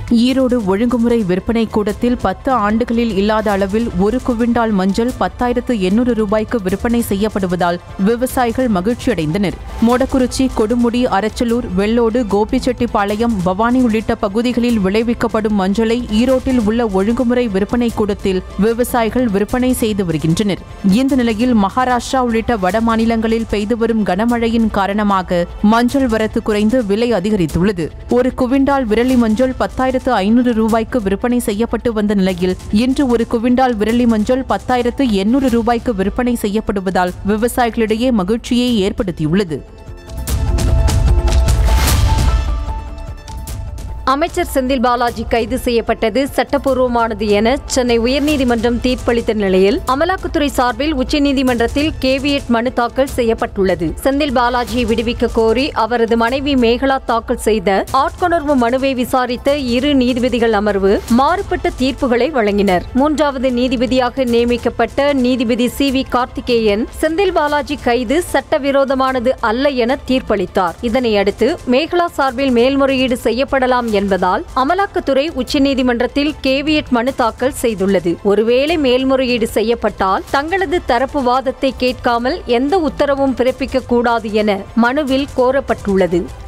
ஈரோடு ஒழுங்குமுறை விற்பனை கூடத்தில் பத்து ஆண்டுகளில் இல்லாத அளவில் ஒரு குவிண்டால் மஞ்சள் பத்தாயிரத்து எண்ணூறு ரூபாய்க்கு விற்பனை செய்யப்படுவதால் விவசாயிகள் மகிழ்ச்சியடைந்தனர் மொடக்குறிச்சி கொடுமுடி அரச்சலூர் வெள்ளோடு கோபிச்செட்டிப்பாளையம் பவானி உள்ளிட்ட பகுதிகளில் விளைவிக்கப்படும் மஞ்சளை ஈரோட்டில் உள்ள ஒழுங்குமுறை விற்பனை கூடத்தில் விவசாயிகள் விற்பனை செய்து வருகின்றனர் இந்த நிலையில் மகாராஷ்டிரா உள்ளிட்ட வட மாநிலங்களில் பெய்து வரும் கனமழையின் காரணமாக மஞ்சள் வரத்து குறைந்து விலை அதிகரித்துள்ளது ஒரு குவிண்டால் விரலி மஞ்சள் பத்தாயிரத்து ஐநூறு ரூபாய்க்கு விற்பனை செய்யப்பட்டு வந்த நிலையில் இன்று ஒரு குவிண்டால் விரலி மஞ்சள் பத்தாயிரத்து எண்ணூறு ரூபாய்க்கு விற்பனை செய்யப்படுவதால் விவசாயிகளிடையே மகிழ்ச்சியை ஏற்படுத்தியுள்ளது அமைச்சர் செந்தில் பாலாஜி கைது செய்யப்பட்டது சட்டப்பூர்வமானது என சென்னை உயர்நீதிமன்றம் தீர்ப்பளித்த நிலையில் அமலாக்கத்துறை சார்பில் உச்சநீதிமன்றத்தில் கேவியட் மனு தாக்கல் செய்யப்பட்டுள்ளது செந்தில் பாலாஜியை விடுவிக்க கோரி அவரது மனைவி மேகலா தாக்கல் செய்த ஆட்கொணர்வு மனுவை விசாரித்த இரு நீதிபதிகள் அமர்வு மாறுபட்ட தீர்ப்புகளை வழங்கினர் மூன்றாவது நீதிபதியாக நியமிக்கப்பட்ட நீதிபதி சி வி கார்த்திகேயன் செந்தில் பாலாஜி கைது சட்டவிரோதமானது அல்ல என தீர்ப்பளித்தார் இதனை அடுத்து மேகலா சார்பில் மேல்முறையீடு செய்யப்படலாம் என்பதால் அமலாக்கத்துறை உச்சநீதிமன்றத்தில் கேவியட் மனு தாக்கல் செய்துள்ளது ஒருவேளை மேல்முறையீடு செய்யப்பட்டால் தங்களது தரப்பு வாதத்தை கேட்காமல் எந்த உத்தரவும் பிறப்பிக்க கூடாது என மனுவில் கோரப்பட்டுள்ளது